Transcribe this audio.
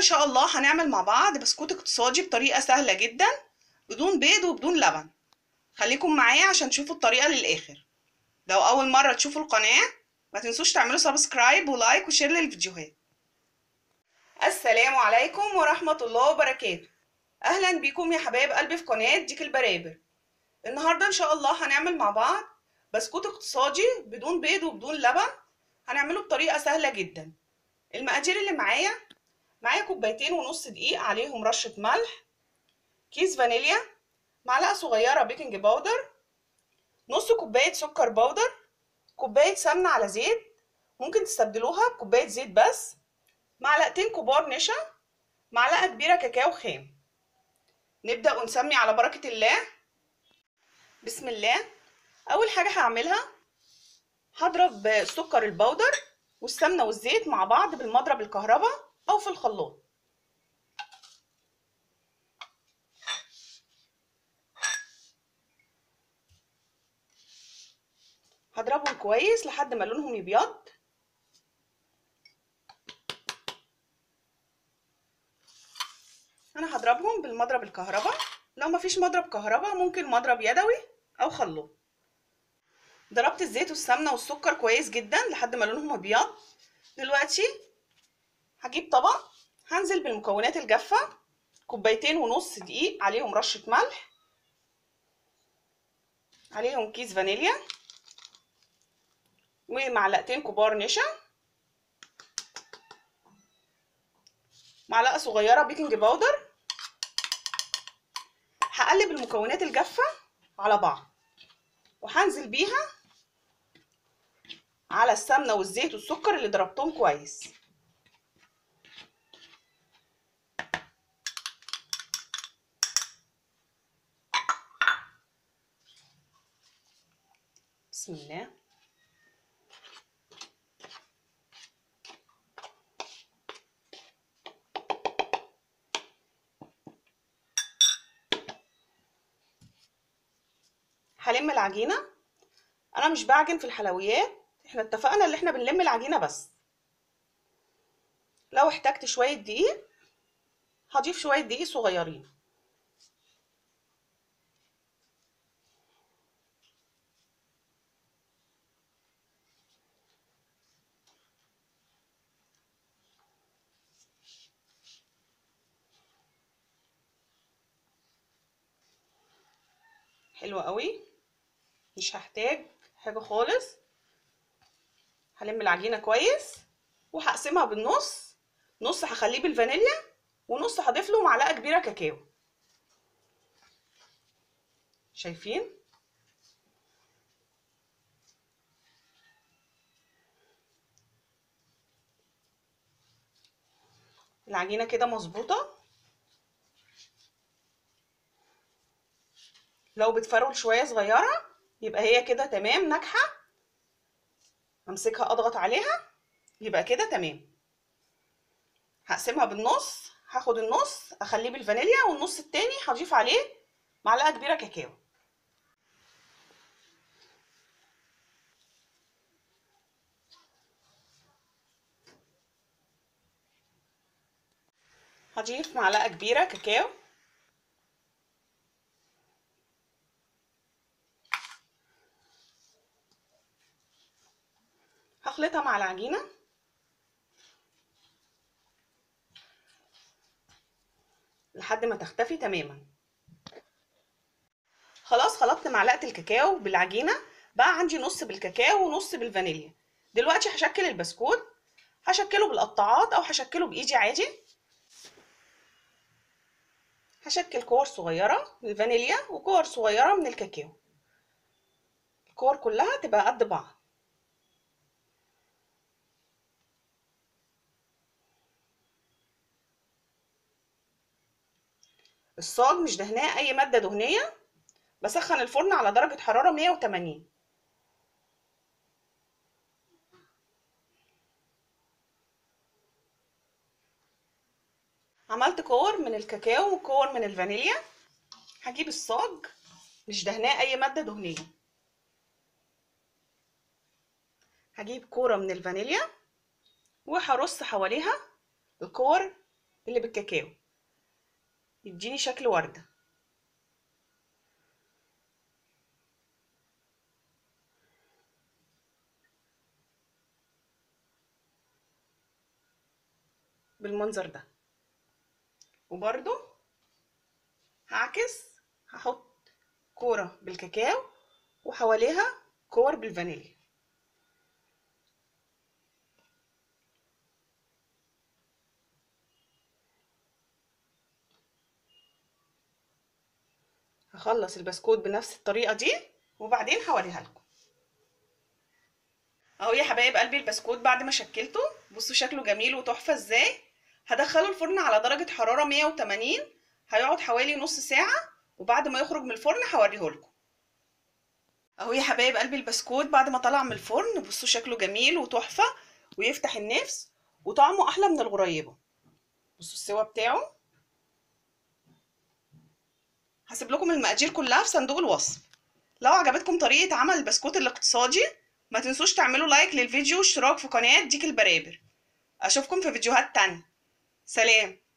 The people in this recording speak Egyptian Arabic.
شاء الله هنعمل مع بعض بسكوت اقتصادي بطريقة سهلة جدا بدون بيض وبدون لبن خليكم معايا عشان تشوفوا الطريقة للآخر لو أول مرة تشوفوا القناة ما تنسوش تعملوا سبسكرايب ولايك وشير للفيديوهات السلام عليكم ورحمة الله وبركاته أهلا بيكم يا حبايب قلبي في قناة ديك البرابر النهاردة إن شاء الله هنعمل مع بعض بسكوت اقتصادي بدون بيض وبدون لبن هنعمله بطريقة سهلة جدا المقادير اللي معايا معايا كوبايتين ونص دقيق عليهم رشة ملح كيس فانيليا معلقة صغيرة بيكنج باودر نص كوباية سكر باودر كوباية سمنة على زيت ممكن تستبدلوها بكوباية زيت بس معلقتين كبار نشا معلقة كبيرة كاكاو خام نبدأ ونسمي على بركة الله بسم الله أول حاجة هعملها هضرب السكر البودر والسمنة والزيت مع بعض بالمضرب الكهرباء أو في الخلاط هضربهم كويس لحد ما لونهم يبيض انا هضربهم بالمضرب الكهرباء لو مفيش مضرب كهرباء ممكن مضرب يدوي او خلاط ضربت الزيت والسمنه والسكر كويس جدا لحد ما لونهم ابيض دلوقتي هجيب طبق هنزل بالمكونات الجافه كوبايتين ونص دقيق عليهم رشه ملح عليهم كيس فانيليا ومعلقتين كبار نشا معلقه صغيره بيكنج باودر هقلب المكونات الجافه على بعض وهنزل بيها على السمنه والزيت والسكر اللي ضربتهم كويس بسم الله هلم العجينه انا مش بعجن في الحلويات احنا اتفقنا ان احنا بنلم العجينه بس لو احتجت شويه دقيق هضيف شويه دقيق صغيرين حلو قوي مش هحتاج حاجه خالص هلم العجينه كويس وهقسمها بالنص نص هخليه بالفانيليا ونص هضيف له معلقه كبيره كاكاو شايفين العجينه كده مظبوطه لو بتفرول شويه صغيره يبقى هي كده تمام ناجحه امسكها اضغط عليها يبقى كده تمام هقسمها بالنص هاخد النص اخليه بالفانيليا والنص التاني هضيف عليه معلقه كبيره كاكاو هضيف معلقه كبيره كاكاو هخلطها مع العجينة لحد ما تختفي تماما خلاص خلطت معلقة الكاكاو بالعجينة بقى عندي نص بالكاكاو ونص بالفانيليا دلوقتي هشكل البسكوت هشكله بالقطاعات او هشكله بايدي عادي هشكل كور صغيرة من الفانيليا وكور صغيرة من الكاكاو الكور كلها تبقى قد بعض الصاج مش دهناه اي ماده دهنيه بسخن الفرن على درجه حراره 180 عملت كور من الكاكاو وكور من الفانيليا هجيب الصاج مش دهناه اي ماده دهنيه هجيب كوره من الفانيليا وهرص حواليها الكور اللي بالكاكاو يديني شكل وردة بالمنظر ده وبرضو هعكس هحط كورة بالكاكاو وحواليها كور بالفانيليا هخلص البسكوت بنفس الطريقة دي وبعدين هوريها لكم اهو يا حبايب قلبي البسكوت بعد ما شكلته بصوا شكله جميل وتحفة ازاي هدخله الفرن على درجة حرارة 180 هيقعد حوالي نص ساعة وبعد ما يخرج من الفرن هوريه لكم اهو يا حبايب قلبي البسكوت بعد ما طلع من الفرن بصوا شكله جميل وتحفة ويفتح النفس وطعمه احلى من الغريبة بصوا السوا بتاعه هسيب لكم المقادير كلها في صندوق الوصف لو عجبتكم طريقة عمل البسكوت الاقتصادي ما تنسوش تعملوا لايك للفيديو واشتراك في قناة ديك البرابر اشوفكم في فيديوهات تانية سلام